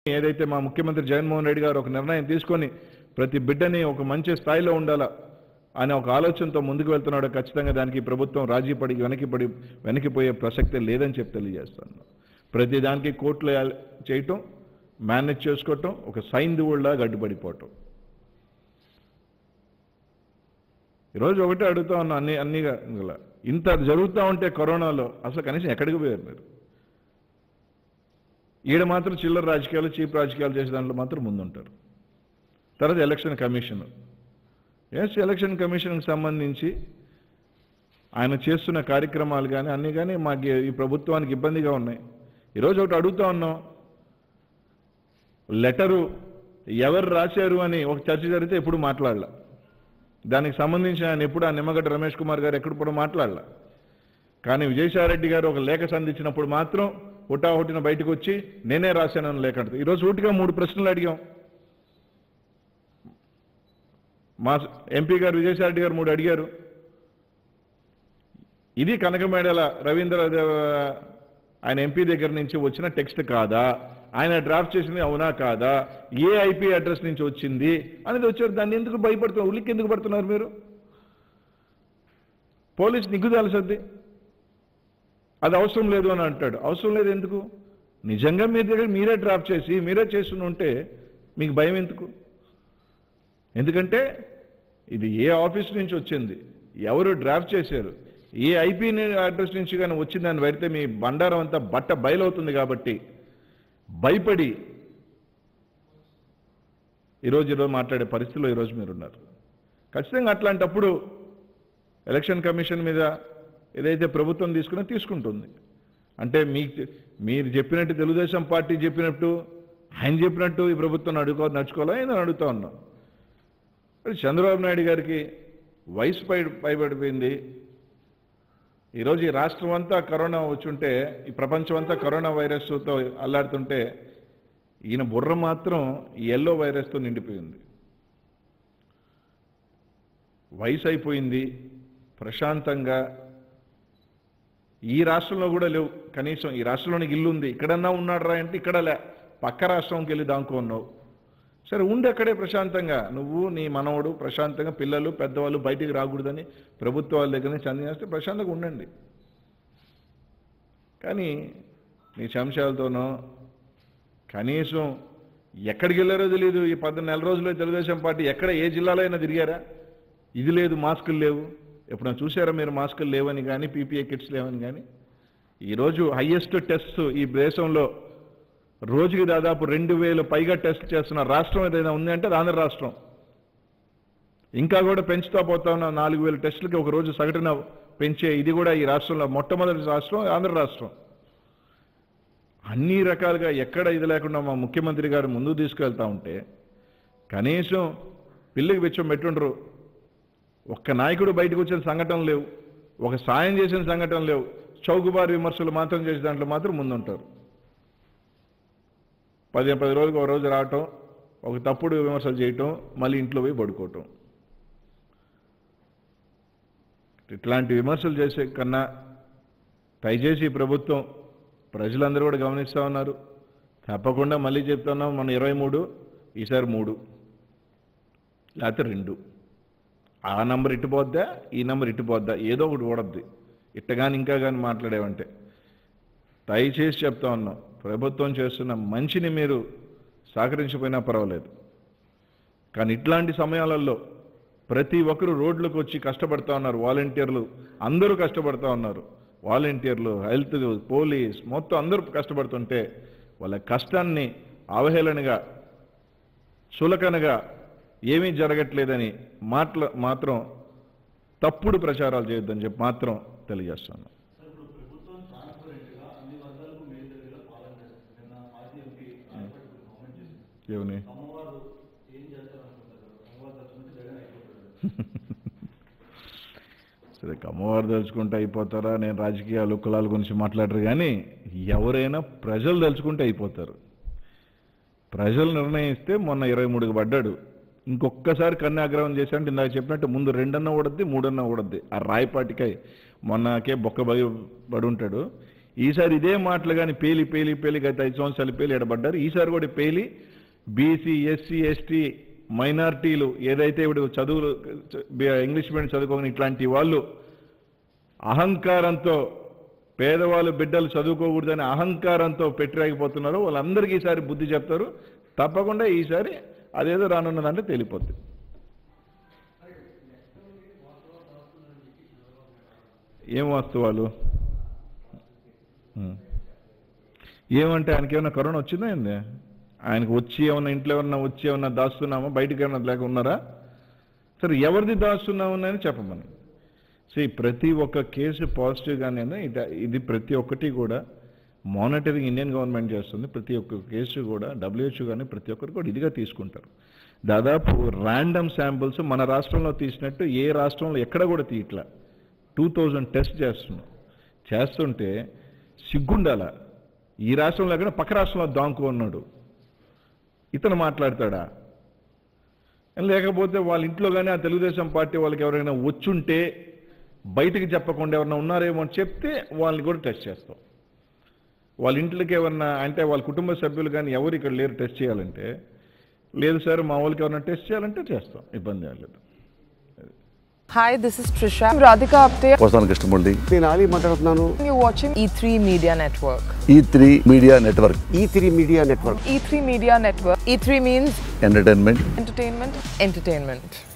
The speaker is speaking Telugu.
ఏదైతే మా ముఖ్యమంత్రి జగన్మోహన్ రెడ్డి గారు ఒక నిర్ణయం తీసుకొని ప్రతి బిడ్డని ఒక మంచి స్థాయిలో ఉండాలా అనే ఒక ఆలోచనతో ముందుకు వెళ్తున్నాడో ఖచ్చితంగా దానికి ఈ ప్రభుత్వం రాజీ పడి వెనక్కి పడి వెనక్కిపోయే ప్రసక్తే లేదని చెప్పి తెలియజేస్తాను ప్రతి దానికి కోర్టులో చేయటం మేనేజ్ చేసుకోవటం ఒక సైన్ దువుల్లా గడ్డుపడిపోవటం ఈరోజు ఒకటే అడుగుతా ఉన్నా అన్ని అన్ని గల. ఇంత జరుగుతూ ఉంటే కరోనాలో అసలు కనీసం ఎక్కడికి పోయారు మీరు ఈడ మాత్రం చిల్లర రాజకీయాలు చీప్ రాజకీయాలు చేసే దాంట్లో మాత్రం ముందుంటారు తర్వాత ఎలక్షన్ కమిషన్ ఎస్ ఎలక్షన్ కమిషన్కి సంబంధించి ఆయన చేస్తున్న కార్యక్రమాలు కానీ అన్నీ కానీ మాకు ఈ ప్రభుత్వానికి ఇబ్బందిగా ఉన్నాయి ఈరోజు ఒకటి అడుగుతా ఉన్నాం లెటరు ఎవరు రాశారు అని ఒక చర్చ జరిగితే ఎప్పుడు మాట్లాడలా దానికి సంబంధించి ఆయన ఎప్పుడు ఆ నిమ్మగడ్డ రమేష్ కుమార్ గారు ఎక్కడ కూడా మాట్లాడలా కానీ విజయసాయిరెడ్డి గారు ఒక లేఖ సంధించినప్పుడు మాత్రం హుటాహుటిన బయటకు వచ్చి నేనే రాశానని లేఖ అంటారు. ఈరోజు సూటిగా మూడు ప్రశ్నలు అడిగాం మా ఎంపీ గారు విజయసాయిరెడ్డి గారు మూడు అడిగారు ఇది కనకమేడల రవీంద్ర దేవ- ఆయన ఎంపీ దగ్గర నుంచి వచ్చిన టెక్స్ట్ కాదా ఆయన డ్రాఫ్ట్ చేసింది అవునా కాదా ఏ ఐపీ అడ్రస్ నుంచి వచ్చింది అనేది వచ్చారు దాన్ని ఎందుకు భయపడుతున్నారు ఉలిక్కి ఎందుకు పడుతున్నారు మీరు పోలీస్ నిగ్గు తెలుసద్ది అది అవసరం లేదు అని అంటాడు అవసరం లేదు ఎందుకు నిజంగా మీ దగ్గర మీరే డ్రాఫ్ట్ చేసి మీరే చేస్తున్న ఉంటే మీకు భయం ఎందుకు ఎందుకంటే ఇది ఏ ఆఫీస్ నుంచి వచ్చింది ఎవరు డ్రాఫ్ట్ చేశారు ఏ ఐపీ అడ్రస్ నుంచి కానీ వచ్చిందని పెడితే మీ బండారం అంతా బట్ట బయలవుతుంది కాబట్టి భయపడి ఈరోజు ఈరోజు మాట్లాడే పరిస్థితిలో ఈరోజు మీరున్నారు ఖచ్చితంగా అట్లాంటప్పుడు ఎలక్షన్ కమిషన్ మీద ఏదైతే ప్రభుత్వం తీసుకున్నా తీసుకుంటుంది అంటే మీకు మీరు చెప్పినట్టు తెలుగుదేశం పార్టీ చెప్పినట్టు ఆయన చెప్పినట్టు ఈ ప్రభుత్వం అడుగుకో నడుచుకోవాలా నేను అడుగుతా ఉన్నాం మరి చంద్రబాబు నాయుడు గారికి వయసు పై పైబడిపోయింది ఈరోజు ఈ రాష్ట్రం అంతా కరోనా వచ్చుంటే ఈ ప్రపంచం అంతా కరోనా వైరస్తో అల్లాడుతుంటే ఈయన బుర్ర మాత్రం ఈ ఎల్లో వైరస్తో నిండిపోయింది వయసు అయిపోయింది ప్రశాంతంగా ఈ రాష్ట్రంలో కూడా లేవు కనీసం ఈ రాష్ట్రంలోనికి ఇల్లు ఉంది ఇక్కడన్నా ఉన్నాడు రా అంటే ఇక్కడ లే పక్క రాష్ట్రంకి వెళ్ళి దాంకున్నావు సరే ఉండి అక్కడే ప్రశాంతంగా నువ్వు నీ మనవడు ప్రశాంతంగా పిల్లలు పెద్దవాళ్ళు బయటికి రాకూడదని ప్రభుత్వాల దగ్గర నుంచి అందించేస్తే ప్రశాంతంగా ఉండండి కానీ నీ సంశయాలతోనో కనీసం ఎక్కడికి వెళ్ళారో తెలియదు ఈ పద్దెనిమిది నెల రోజుల్లో తెలుగుదేశం పార్టీ ఎక్కడ ఏ జిల్లాలో అయినా తిరిగారా ఇది లేదు మాస్కులు లేవు ఎప్పుడైనా చూసారా మీరు మాస్కులు లేవని కానీ పీపీఏ కిట్స్ లేవని కానీ ఈరోజు హయ్యెస్ట్ టెస్ట్ ఈ దేశంలో రోజుకి దాదాపు రెండు వేలు పైగా టెస్ట్ చేస్తున్న రాష్ట్రం ఏదైనా ఉంది అంటే అది ఆంధ్ర రాష్ట్రం ఇంకా కూడా పెంచుతా పోతా ఉన్న నాలుగు వేల టెస్టులకి ఒక రోజు సగటున పెంచే ఇది కూడా ఈ రాష్ట్రంలో మొట్టమొదటి రాష్ట్రం ఆంధ్ర రాష్ట్రం అన్ని రకాలుగా ఎక్కడ ఇది లేకుండా మా ముఖ్యమంత్రి గారు ముందుకు తీసుకెళ్తా ఉంటే కనీసం పిల్లికి వెచ్చం పెట్టుండ్రు ఒక్క నాయకుడు బయటకు వచ్చిన సంఘటన లేవు ఒక సాయం చేసిన సంఘటన లేవు చౌకబారు విమర్శలు మాత్రం చేసే దాంట్లో మాత్రం ముందుంటారు పది పది రోజులకు ఒక రోజు రావటం ఒక తప్పుడు విమర్శలు చేయటం మళ్ళీ ఇంట్లో పోయి పడుకోవటం ఇట్లాంటి విమర్శలు చేసే కన్నా దయచేసి ఈ ప్రభుత్వం ప్రజలందరూ కూడా గమనిస్తూ ఉన్నారు తప్పకుండా మళ్ళీ చెప్తున్నాం మన ఇరవై మూడు ఈసారి మూడు లేకపోతే రెండు ఆ నంబర్ ఇటు పోద్దా ఈ నంబర్ ఇటు పోద్దా ఏదో ఒకటి ఓడద్ది ఇట్ట కానీ ఇంకా కానీ మాట్లాడేవంటే దయచేసి చెప్తా ఉన్నాం ప్రభుత్వం చేస్తున్న మంచిని మీరు సహకరించిపోయినా పర్వాలేదు కానీ ఇట్లాంటి సమయాలలో ప్రతి ఒక్కరు రోడ్లకు వచ్చి కష్టపడతా ఉన్నారు వాలంటీర్లు అందరూ కష్టపడతా ఉన్నారు వాలంటీర్లు హెల్త్ పోలీస్ మొత్తం అందరూ కష్టపడుతుంటే వాళ్ళ కష్టాన్ని అవహేళనగా చులకనగా ఏమీ జరగట్లేదని మాట్ల మాత్రం తప్పుడు ప్రచారాలు చేయొద్దని చెప్పి మాత్రం తెలియజేస్తాను ఏమని సరే కమ్మవారు తలుచుకుంటే అయిపోతారా నేను రాజకీయాలు కులాల గురించి మాట్లాడరు కానీ ఎవరైనా ప్రజలు తలుచుకుంటే అయిపోతారు ప్రజలు నిర్ణయిస్తే మొన్న ఇరవై మూడుకి పడ్డాడు ఇంకొక్కసారి కన్యాగ్రహం చేశాడంటే ఇందాక చెప్పినట్టు ముందు రెండన్నా ఊడద్ది మూడన్నా ఊడద్ది ఆ రాయపాటికై మొన్నకే బొక్క బడి పడి ఉంటాడు ఈసారి ఇదే మాటలు కానీ పేలి పేలి పేలి గత ఐదు సంవత్సరాలు పేలి ఎడబడ్డారు ఈసారి కూడా పేలి బీసీ ఎస్సీ ఎస్టీ మైనార్టీలు ఏదైతే ఇప్పుడు చదువులు ఇంగ్లీష్ మీడియం చదువుకోని ఇట్లాంటి వాళ్ళు అహంకారంతో పేదవాళ్ళు బిడ్డలు చదువుకోకూడదని అహంకారంతో పెట్టిరాగిపోతున్నారో వాళ్ళందరికీ ఈసారి బుద్ధి చెప్తారు తప్పకుండా ఈసారి అదేదో రానున్నదంటే తెలిపోద్ది ఏం వాస్తవాలు ఉం. ఏమంటే ఆయనకి ఏమైనా కరోనా వచ్చిందా ఏంది ఆయనకు వచ్చి ఏమన్నా ఇంట్లో ఏమన్నా వచ్చి ఏమన్నా దాస్తున్నామా బయటికి ఏమన్నా లేక ఉన్నారా సరే ఎవరిది దాస్తున్నామని చెప్పమని సో ప్రతి ఒక్క కేసు పాజిటివ్గానే ఇది ఇది ప్రతి ఒక్కటి కూడా మానిటరింగ్ ఇండియన్ గవర్నమెంట్ చేస్తుంది ప్రతి ఒక్క కేసు కూడా డబ్ల్యూహెచ్ఓ కానీ ప్రతి ఒక్కరు కూడా ఇదిగా తీసుకుంటారు దాదాపు ర్యాండమ్ శాంపుల్స్ మన రాష్ట్రంలో తీసినట్టు ఏ రాష్ట్రంలో ఎక్కడ కూడా తీయట్లా టూ థౌజండ్ టెస్ట్ చేస్తున్నాం చేస్తుంటే సిగ్గుండాల ఈ రాష్ట్రంలో ఎక్కడ పక్క రాష్ట్రంలో దాంకు ఉన్నాడు ఇతను మాట్లాడతాడా లేకపోతే వాళ్ళ ఇంట్లో కానీ ఆ తెలుగుదేశం పార్టీ వాళ్ళకి ఎవరైనా వచ్చుంటే బయటికి చెప్పకుండా ఎవరైనా ఉన్నారేమో అని చెప్తే వాళ్ళని కూడా టెస్ట్ చేస్తాం వాళ్ళ ఇంట్లోకి ఎవరన్నా అంటే వాళ్ళ కుటుంబ సభ్యులు కానీ ఎవరు ఇక్కడ లేరు టెస్ట్ చేయాలంటే లేదు సార్ మా వాళ్ళకి ఎవరైనా టెస్ట్ చేయాలంటే చేస్తాం ఇబ్బంది ఏం లేదు Hi, this is Trisha. I'm Radhika Apte. వస్తాను కృష్ణమూర్తి నేను ఆలీ మాట్లాడుతున్నాను You're watching E3 Media Network. E three media network E three media network E3 Media Network. E3 means entertainment entertainment, entertainment.